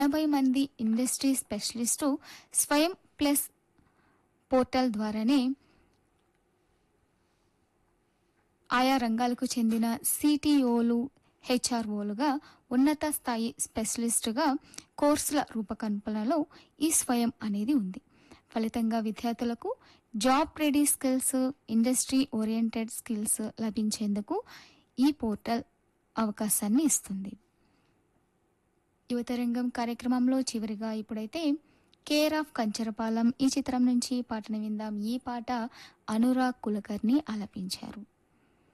ఎనభై మంది industry specialist Swayam plus portal ద్వారానే ఆయా రంగాలకు చెందిన సిటిఓలు హెచ్ఆర్ఓలుగా ఉన్నత స్థాయి స్పెషలిస్టుగా కోర్సుల రూపకల్పనలో ఈ స్వయం అనేది ఉంది ఫలితంగా విద్యార్థులకు job ready skills industry oriented skills లభించేందుకు ఈ పోర్టల్ అవకాశాన్ని ఇస్తుంది యువతరంగం కార్యక్రమంలో చివరిగా ఇప్పుడైతే కేర్ ఆఫ్ కంచరపాలెం ఈ చిత్రం నుంచి పాటను విందాం ఈ పాట అనురాగ్ కులకర్ని ఆలపించారు